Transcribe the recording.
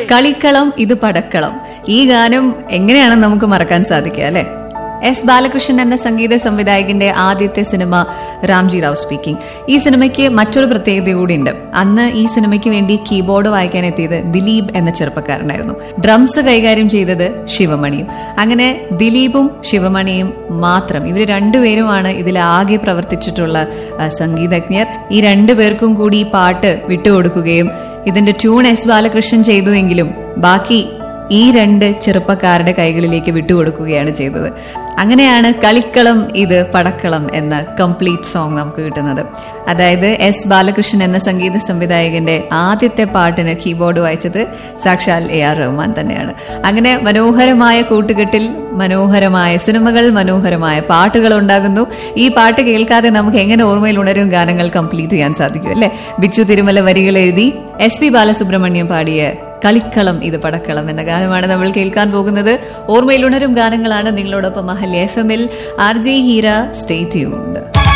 കളിക്കളം ഇത് പടക്കളം ഈ ഗാനം എങ്ങനെയാണ് നമുക്ക് മറക്കാൻ സാധിക്കുക അല്ലെ എസ് ബാലകൃഷ്ണൻ എന്ന സംഗീത സംവിധായകന്റെ ആദ്യത്തെ സിനിമ രാംജി റാവ് സ്പീക്കിംഗ് ഈ സിനിമയ്ക്ക് മറ്റൊരു പ്രത്യേകത കൂടിയുണ്ട് അന്ന് ഈ സിനിമയ്ക്ക് വേണ്ടി കീബോർഡ് വായിക്കാൻ എത്തിയത് ദിലീപ് എന്ന ചെറുപ്പക്കാരനായിരുന്നു ഡ്രംസ് കൈകാര്യം ചെയ്തത് ശിവമണിയും അങ്ങനെ ദിലീപും ശിവമണിയും മാത്രം ഇവർ രണ്ടുപേരുമാണ് ഇതിലാകെ പ്രവർത്തിച്ചിട്ടുള്ള ആ, സംഗീതജ്ഞർ ഈ രണ്ടുപേർക്കും കൂടി ഈ പാട്ട് വിട്ടുകൊടുക്കുകയും ഇതിന്റെ ട്യൂൺ എസ് ബാലകൃഷ്ണൻ ചെയ്തു എങ്കിലും ബാക്കി ഈ രണ്ട് ചെറുപ്പക്കാരുടെ കൈകളിലേക്ക് വിട്ടുകൊടുക്കുകയാണ് ചെയ്തത് അങ്ങനെയാണ് കളിക്കളം ഇത് പടക്കളം എന്ന കംപ്ലീറ്റ് സോങ് നമുക്ക് കിട്ടുന്നത് അതായത് എസ് ബാലകൃഷ്ണൻ എന്ന സംഗീത സംവിധായകന്റെ ആദ്യത്തെ പാട്ടിന് കീബോർഡ് വായിച്ചത് സാക്ഷാൽ എ ആർ റഹ്മാൻ തന്നെയാണ് അങ്ങനെ മനോഹരമായ കൂട്ടുകെട്ടിൽ മനോഹരമായ സിനിമകൾ മനോഹരമായ പാട്ടുകൾ ഉണ്ടാകുന്നു ഈ പാട്ട് കേൾക്കാതെ നമുക്ക് എങ്ങനെ ഓർമ്മയിൽ ഉണരും ഗാനങ്ങൾ കംപ്ലീറ്റ് ചെയ്യാൻ സാധിക്കും അല്ലെ ബിച്ചു തിരുമല വരികൾ എഴുതി എസ് പി ബാലസുബ്രഹ്മണ്യം പാടിയ കളിക്കളം ഇത് പടക്കളം എന്ന ഗാനമാണ് നമ്മൾ കേൾക്കാൻ പോകുന്നത് ഓർമ്മയിൽ ഉണരും ഗാനങ്ങളാണ് നിങ്ങളോടൊപ്പം മഹല്യ എഫ് എമ്മിൽ R J Heera stay tuned